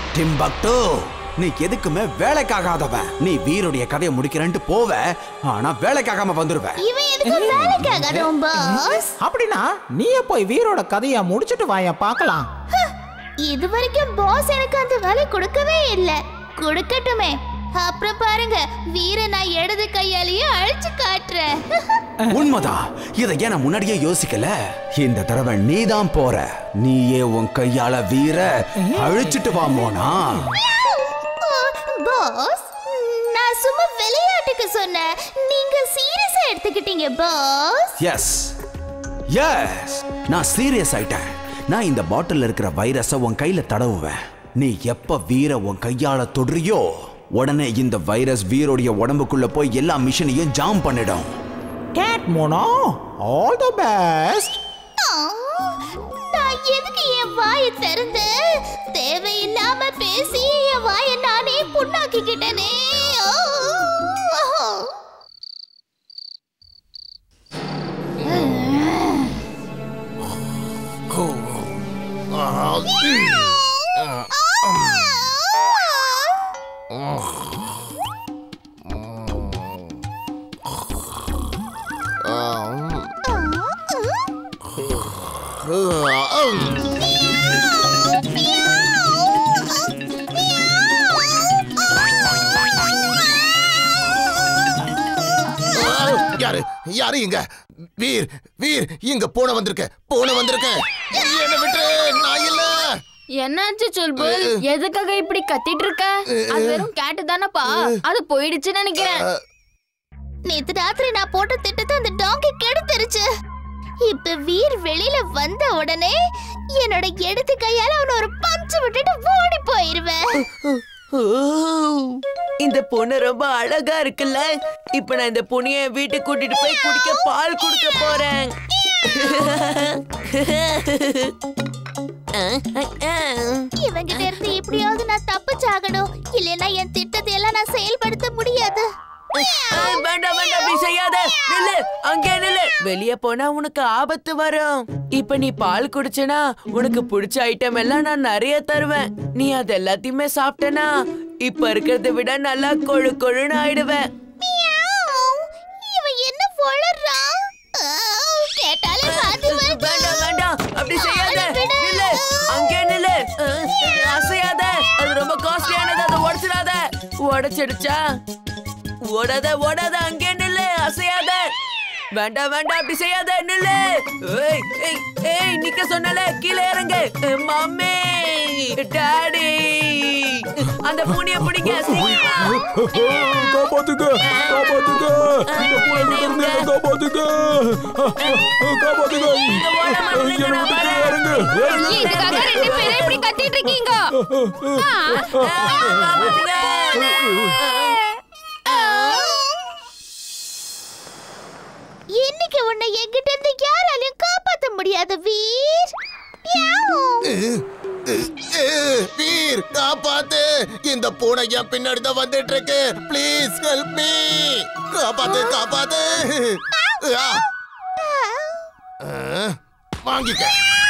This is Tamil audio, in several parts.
டிம்பக்டு நீ எதுக்குமே வேலைக்காகாதவன் நீ வீருடைய கதையை முடிக்கிறேன்ட்டு போவ ஆனா வேலைக்காகாம வந்துருவ இவன் எதுக்கு வேலைக்காகறோம் பாஸ் அப்படின்னா நீயே போய் வீரோட கதையை முடிச்சிட்டு வாய பார்க்கலாம் இது வரைக்கும் பாஸ் எனக்கு அந்த வேலை கொடுக்கவே இல்ல கொடுக்கட்டுமே அப்புறம் பாருங்க வீர நான் இடது கையாலேயே அழிச்சு காட்டுறேன் உண்மைதான் இதை ஏன் நான் முன்னாடியே யோசிக்கல இந்த தடவை நீதான் போற நீயே உன் கையால வீர அழிச்சிட்டு வா மோனா பாஸ் நான் சும்மா விளையாட்டுக்கு சொன்னேன் நீங்க சீரியஸா எடுத்துக்கிட்டீங்க பாஸ் எஸ் எஸ் நான் சீரியஸ் ஆயிட்டேன் நான் இந்த பாட்டில் இருக்கிற வைரஸை உன் கையில தடவுவேன் நீ எப்ப வீர உன் கையால தொடுறியோ உடனே இந்த வைரஸ் வீரோடைய உடம்புக்குள்ள போய் எல்லா மிஷினையும் ஜாம் பண்ணிடும் கேட் மோனோ ஆல் த பெஸ்ட் ஆ, நான் எதுக்கு என் வாயை திறந்து தேவையில்லாம பேசி என் வாயை நானே புண்ணாக்கிக்கிட்டனே ஓ. யாரு யாரு இங்க வீர் வீர் இங்க பூனை வந்திருக்க பூனை வந்திருக்க என்ன விட்டு நான் இல்ல என்னாச்சு சொல்புல் எதுக்காக இப்படி கத்திட்டு இருக்க அது வெறும் கேட்டு தானப்பா அது போயிடுச்சுன்னு நினைக்கிறேன் நேத்து ராத்திரி நான் போட்ட திட்டத்தை அந்த டாங்கி கெடுத்துருச்சு இப்ப வீர் வெளியில வந்த உடனே என்னோட இடது கையால அவன ஒரு பஞ்சு விட்டுட்டு ஓடி போயிருவேன் ஓ, இந்த பொண்ணு ரொம்ப அழகா இருக்குல்ல இப்ப நான் இந்த பொண்ணிய வீட்டுக்கு கூட்டிட்டு போய் குடிக்க பால் கொடுக்க போறேன் இவங்கிட்ட இருந்து எப்படியாவது நான் தப்பிச்சாகணும் இல்லைன்னா என் திட்டத்தை எல்லாம் நான் செயல்படுத்த முடியாது ஆ, வேண்டாம் வேண்டாம் அப்படி செய்யாத நில்லு அங்கே நில்லு வெளிய போனா உனக்கு ஆபத்து வரும் இப்ப நீ பால் குடிச்சனா உனக்கு பிடிச்ச ஐட்டம் எல்லாம் நான் நிறைய தருவேன் நீ அது எல்லாத்தையுமே சாப்பிட்டனா இப்ப இருக்கிறத விட நல்லா கொழு கொழுன்னு ஆயிடுவேன் மியாவ். இவன் என்ன வளர்றான் கேட்டாலே காது வருது. வேண்டாம் வேண்டாம் அப்படி செய்யாத அவனை விடு. நில்லு அங்கே நில்லு அஹ், அசையாத அது ரொம்ப காஸ்ட்லியானது அதை உடைச்சிடாத உடைச்சிடுச்சா ஓடாத ஓடாத அங்கே நில்லு அசையாத வேண்டாம் வேண்டாம் அப்படி செய்யாத நில்லு ஏய் ஏய் ஏய் நிக்க சொன்னல கீழே இறங்கு அஹ், மம்மி டாடி அந்த பூனிய பிடிங்க சீக்கிரம். காப்பாத்துங்க காப்பாத்துங்க இந்த பூனை கிட்ட இருந்து என்னை காப்பாத்துங்க காப்பாத்துங்க நீங்க ஓடாம நில்லுங்க, என்னை நான் விட்டு வரேன். இறங்கு இதுக்காக ரெண்டு பேரும் இப்படி கத்திட்டு இருக்கீங்க ஆ, காப்பாத்துங்க. இன்னைக்கு உன்னை என்கிட்ட இருந்து யாராலையும் காப்பாத்த முடியாது வீர் மியாவ். வீர் காப்பாத்து இந்த பூனை என் பின்னாடி தான் வந்துட்டு இருக்கு ப்ளீஸ் ஹெல்ப் மீ காப்பாத்து காப்பாத்து ஆ. ஆ, வாங்கிக்க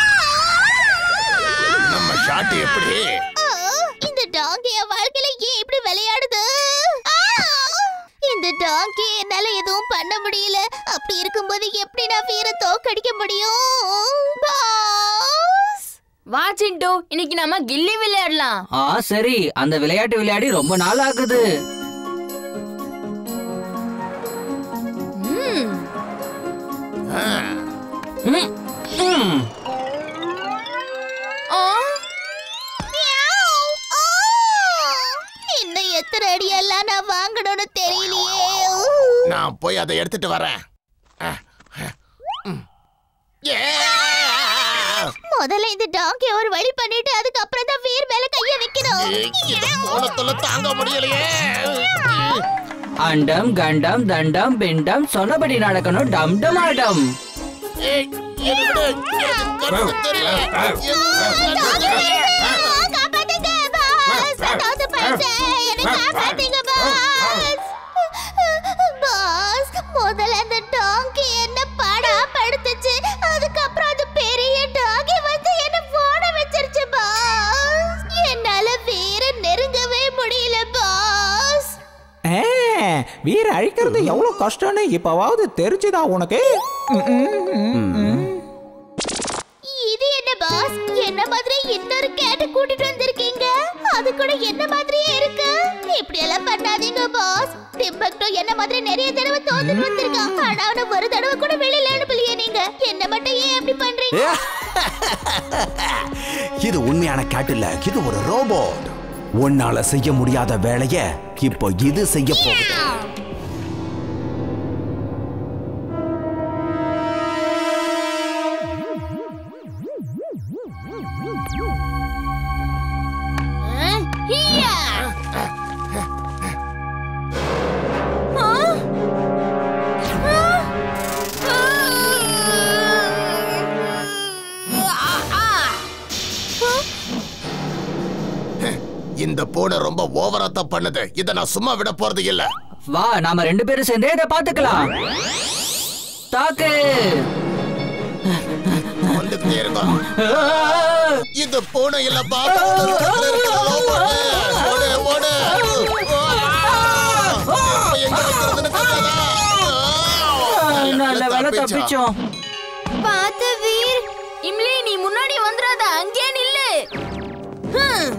நம்ம ஷாட் எப்படி ஆ, இந்த டாங்கி என் வாழ்க்கையில ஏன் இப்படி விளையாடுது ஆ, இந்த டாங்கி என்னால எதுவும் பண்ண முடியல அப்படி இருக்கும்போது எப்படி நான் வீர தோக்கடிக்க முடியும் பாஸ் வா சிண்டு இன்னைக்கு நம்ம கில்லி விளையாடலாம் ஆ சரி அந்த விளையாட்டு விளையாடி ரொம்ப நாள் ஆகுது ம், ம், ம். ஆ, மியாவ். ஆ, இன்னும் எத்தனை அடியெல்லாம் நான் வாங்கணும்னு தெரியலையே ஊ. நான் போய் அதை எடுத்துட்டு வரேன் ஆ, ஆ, ம். Yeah! முதல்ல இந்த டாங்கி ஒரு வழி பண்ணிட்டு அதுக்கப்புறம் தான் வீர் மேல கைய வைக்கணும் ஏய், இந்த கோணத்துல தாங்க முடியலையே அண்டம் கண்டம் தண்டம் பிண்டம் சொன்னபடி நடக்கணும் டம் டம் ஆடம் ஏய், என்னை விடு. எனக்கு கண்ணு தெரியல. டாங்கி வீர், காப்பாத்துங்க பாஸ் நான் தோத்து போயிட்டேன் என்னை காப்பாத்துங்க பாஸ் பாஸ் முதல்ல அந்த டாங்கி என்ன பாடா படுத்துச்சு அதுக்கப்புறம் அது பெரிய டாங்கி வந்து என்ன ஓட வச்சிருச்சு பாஸ் என்னால வீர வீர அழிக்கிறது எவ்வளவு கஷ்டம்னு இப்பவாவது தெரிஞ்சுதா உனக்கு ம், ம், ம், ம். இது என்ன பாஸ் என்ன மாதிரி இன்னொரு கேட்ட கூட்டிட்டு வந்திருக்கீங்க அது கூட என்ன மாதிரியே இருக்கு இப்படி எல்லாம் பண்ணாதீங்க பாஸ் டிம்பக்டோ என்ன மாதிரி நிறைய தடவை தோத்துட்டு வந்திருக்கான் ஆனா அவனை ஒரு தடவை கூட வெளியில அனுப்பலையே நீங்க என்ன மட்டும் ஏன் அப்படி பண்றீங்க இது உண்மையான கேட் இல்ல இது ஒரு ரோபோட் உன்னால செய்ய முடியாத வேலைய இப்போ இது செய்ய போகுது ஹியா இந்த பூனை ரொம்ப ஓவராத்த பண்ணுது இத நான் சும்மா விட போறது இல்ல வா நாம ரெண்டு பேரும் சேர்ந்தே இதை பாத்துக்கலாம் தாக்கு வந்துகிட்டே இருக்கும் இது பூனை இல்ல பாப்பா ஓடு ஓடு இப்ப எங்க வைக்கிறதுன்னு தெரியாதா? நல்ல வேலை தப்பிச்சா. தப்பிச்சோம் பார்த்து வீர் இம்லி நீ முன்னாடி வந்துடாத அங்கே நில்லு ஹம்.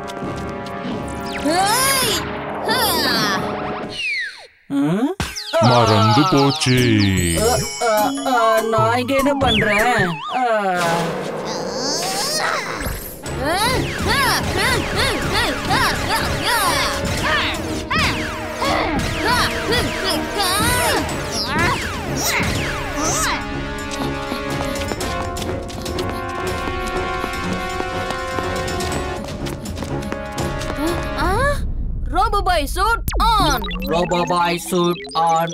ஹேய். ஹா. ம்? மறந்து போச்சு அ, அ, நான் இங்க என்ன பண்றேன் அ, ஹா, ஹா, ஹா, ஹா, ஹா, ஹா, ஹா, ஹா. ஹா, ஹா, ஹா, ஹா. ஆ robo boy suit on robo boy suit on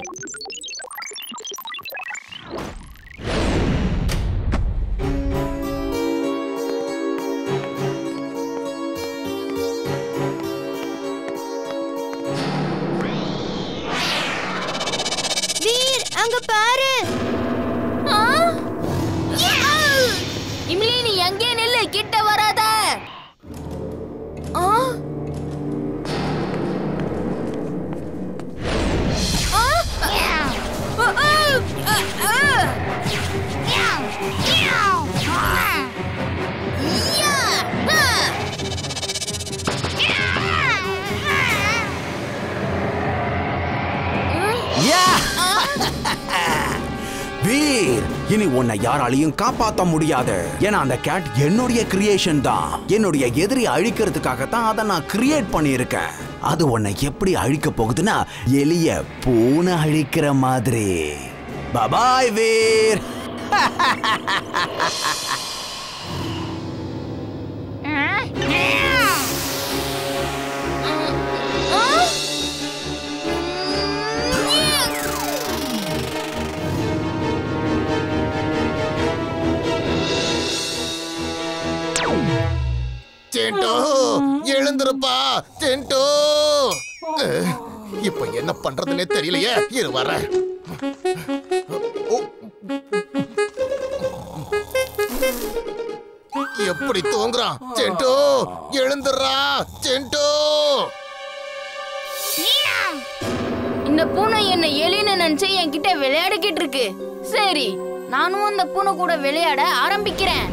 Veer அங்க பாரு இம்லி நீ எங்கே நில்லு கிட்ட வராத ஆ ஆ ஆ, ஆ, ஆ, ஆ. யா, ஆ. யா! வீர் இனி உன்னை யாராலையும் காப்பாத்த முடியாது ஏன்னா அந்த கேட் என்னுடைய கிரியேஷன் தான் என்னுடைய எதிரி அழிக்கிறதுக்காக தான் அதை நான் கிரியேட் பண்ணியிருக்கேன் அது உன்னை எப்படி அழிக்க போகுதுன்னா எலிய பூனை அழிக்கிற மாதிரி பபாய் வீர் சென்டோ எழுந்திருப்பா சென்டோ அஹ், இப்ப என்ன பண்றதுன்னே தெரியலையே இரு வரேன் ஓ. எப்படி தூங்குறான் சென்டோ எழுந்துடுறா சென்டோ இந்த பூனை என்ன எலின்னு நினைச்சு என்கிட்ட விளையாடிக்கிட்டு இருக்கு சரி நானும் அந்த பூனை கூட விளையாட ஆரம்பிக்கிறேன்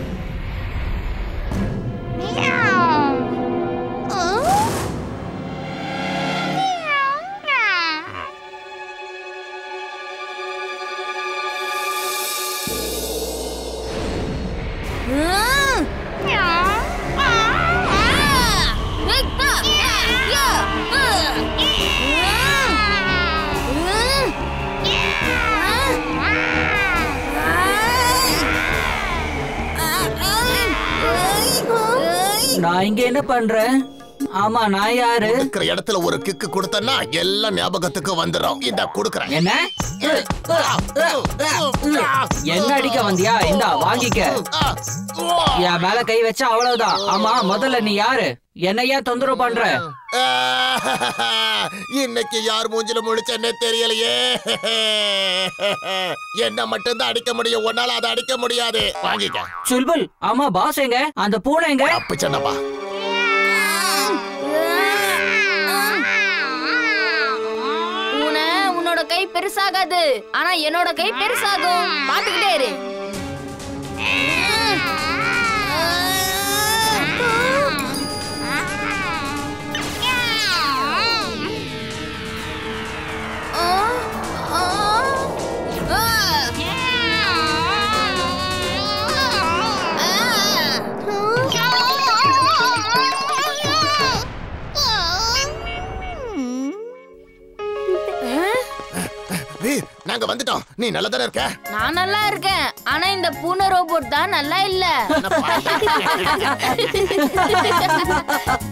நான் இங்க என்ன பண்றேன் ஆமா நான் யாரு இருக்கிற இடத்துல ஒரு கிக்கு கொடுத்தன்னா எல்லாம் ஞாபகத்துக்கு வந்துடும் இந்த கொடுக்கறேன் என்ன என்ன அடிக்க வந்தியா இந்தா வாங்கிக்க என் மேல கை வச்சா அவ்வளவுதான் ஆமா முதல்ல நீ யாரு என்ன ஏன் தொந்தரவு பண்ற இன்னைக்கு யார் மூஞ்சில முழிச்சேன்னே தெரியலையே என்ன மட்டும்தான் அடிக்க முடியும் உன்னால அதை அடிக்க முடியாது வாங்கிக்க சுல்புல் ஆமா பாஸ் எங்க அந்த பூனை எங்க அப்ப சொன்னப்பா பூனை பெருசாகாது ஆனா என்னோட கை பெருசாகும் பாத்துக்கிட்டே இரு வீர் நாங்க வந்துட்டோம் நீ நல்லா தானே இருக்க நான் நல்லா இருக்கேன் ஆனா இந்த பூனை ரோபோட் தான் நல்லா இல்ல